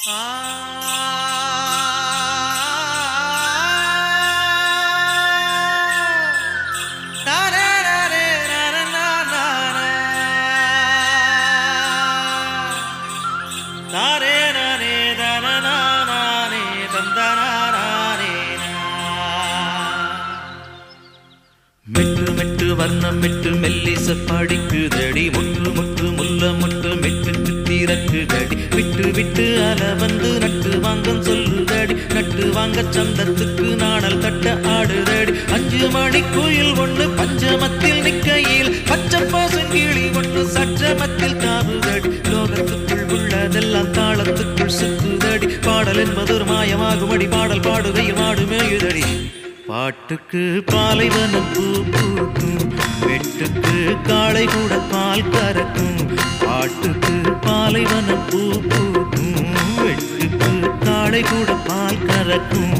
மெட்டு மெட்டு வர்ணம் மெட்டு மெல்லிச படிக்குதடி முட்டு முட்டு முல்ல முட்டு மெட்டு சுத்திரக்குதடி விட்டு விட்டு அல வந்து நட்டு வாங்கம் சொல்லுதடி நட்டு வாங்க சந்தத்துக்கு நாணல் கட்ட ஆடுதடி அஞ்சு மணி கோயில் ஒண்ணு பஞ்சமத்தில் நிக்கையில் பச்சை பாசங்கிளி ஒண்ணு சற்றமத்தில் காவுதடி லோகத்துக்குள் உள்ளதெல்லாம் தாளத்துக்குள் சுத்துதடி பாடல் என்பது ஒரு மாயமாகுமடி பாடல் பாடுகையில் மாடு மேயுதடி பாட்டுக்கு பாலைவனம் பூ பூக்கும் வெட்டுக்கு காளை கூட பால் கறக்கும் பாட்டுக்கு பாலைவனம் பூ பூக்கும் வெட்டுக்கு காளை கூட பால் கறக்கும்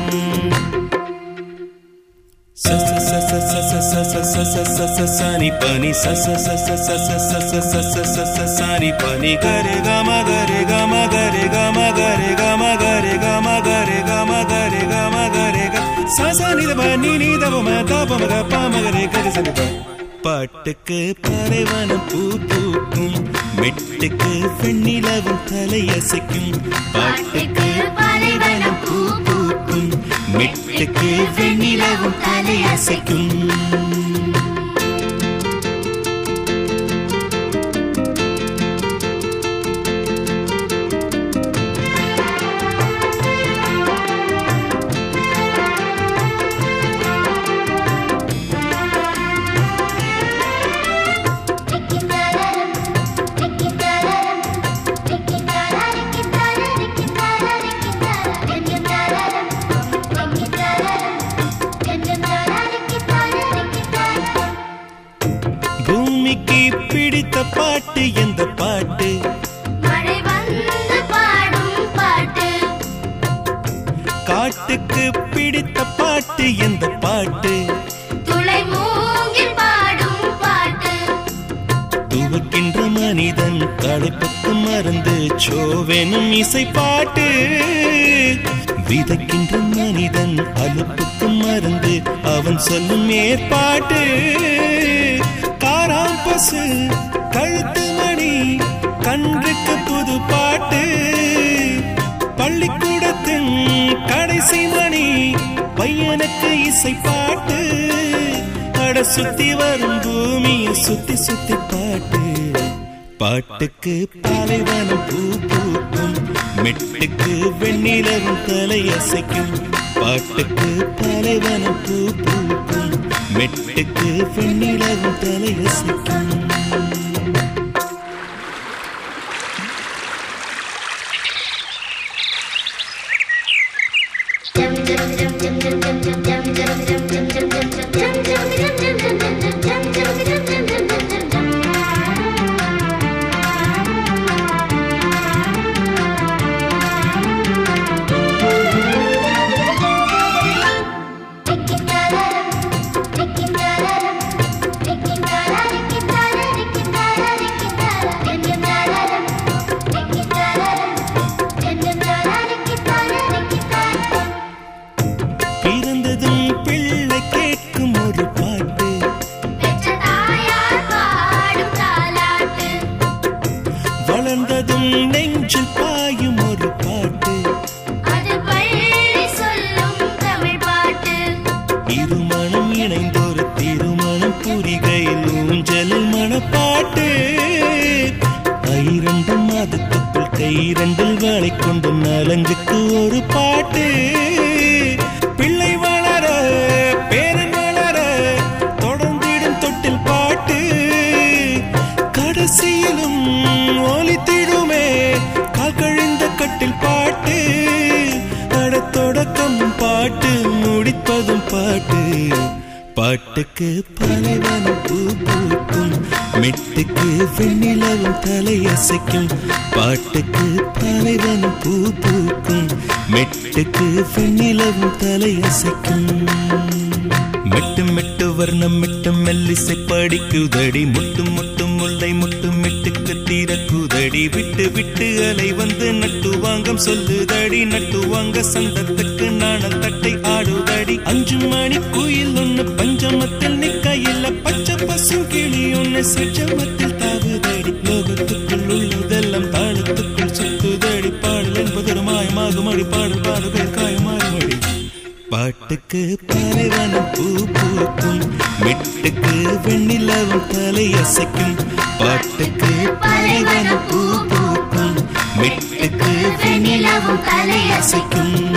சனி பனி சனி பனி கரு கம கரு கம கரு கம கரு கம கரு கம கரு கம கரு கம கரு சசனி பனி நீதவம தபம பாமகரே கரு சனி பாட்டுக்கு பறைவனம் பூ பூக்கும் மெட்டுக்கு வெண்ணிலவும் தலையசைக்கும் பாட்டுக்கு பறைவனம் பூ பூக்கும் மெட்டுக்கு வெண்ணிலவும் தலையசைக்கும் பூமிக்கு பிடித்த பாட்டு எந்த பாட்டு மழை வந்து பாடும் பாட்டு காட்டுக்கு பிடித்த பாட்டு எந்த பாட்டு துளை மூங்கில் பாடும் பாட்டு துவக்கின்ற மனிதன் தலைப்புக்கு மறந்து சோவெனும் இசை பாட்டு விதைக்கின்ற மனிதன் அலுப்புக்கு மறந்து அவன் சொல்லும் ஏற்பாட்டு காராம் பசு கழுத்து மணி கன்றுக்கு புது பாட்டு பள்ளிக்கூடத்தின் கடைசி மணி பையனுக்கு இசை பாட்டு அட சுத்தி வரும் பூமிய சுத்தி சுத்தி பாட்டு பாட்டுக்கு பாலைவனம் பூ பூக்கும் மெட்டுக்கு வெண்ணிலவும் தலையசைக்கும் பாட்டுக்கு பாலைவனம் பூ பூக்கும் மெட்டுக்கு வெண்ணிலவும் தலையசைக்கும் பிறந்ததும் பிள்ளை கேட்கும் ஒரு பாட்டு பெற்ற தாயார் பாடும் தாலாட்டு வளர்ந்ததும் நெஞ்சில் பாயும் ஒரு பாட்டு அது பள்ளி சொல்லும் தமிழ் பாட்டு இருமணம் இணைந்தொரு திருமணம் புரிகையில் ஊஞ்சலில் மணப்பாட்டு ஐரண்டு மாதத்துக்குள் கைரண்டில் வாழை கொண்டு நலங்குக்கு ஒரு பாட்டு பிள்ளை வளர பேரன் வளர தொடர்ந்திடும் தொட்டில் பாட்டு கடைசியிலும் ஒலித்திடுமே கால் கழிந்த கட்டில் பாட்டு அட தொடக்கம் பாட்டு முடிப்பதும் பாட்டு பாட்டுக்கு பாலைவனம் பூ பூக்கும் மெட்டுக்கு வெண்ணிலவும் தலையசைக்கும் பாட்டுக்கு பாலைவனம் பூ பூக்கும் மெட்டுக்கு வெண்ணிலவும் தலையசைக்கும் மெட்டு மெட்டு வர்ணம் மெட்டு மெல்லிசை படிக்குதடி முட்டு முட்டு முல்லை முட்டு மெட்டுக்கு சொக்க தீரக்குதடி விட்டு விட்டு அலை வந்து நட்டு வாங்கம் சொல்லுதடி நட்டு வாங்க சந்தத்துக்கு நாணல் தட்டை ஆடுதடி அஞ்சு மணி குயில் ஒண்ணு பஞ்சமத்தில் நிக்கையில் பச்சை பசு கிளி ஒண்ணு சச்சமத்தில் தாவுதடி லோகத்துக்குள் உள்ளதெல்லாம் தாளத்துக்குள் சுத்துதடி பாடல் என்பதொரு மாயமாகுமடி பாடல் பாடுகள் காயமாறுமடி பாட்டுக்கு பாலைவனம் பூ பூக்கும் மெட்டுக்கு வெண்ணிலவும் தலையசைக்கும் பாட்டுக்கு பாலைவனம் பூ பூக்கும் மெட்டுக்கு வெண்ணிலவும் தலையசைக்கும்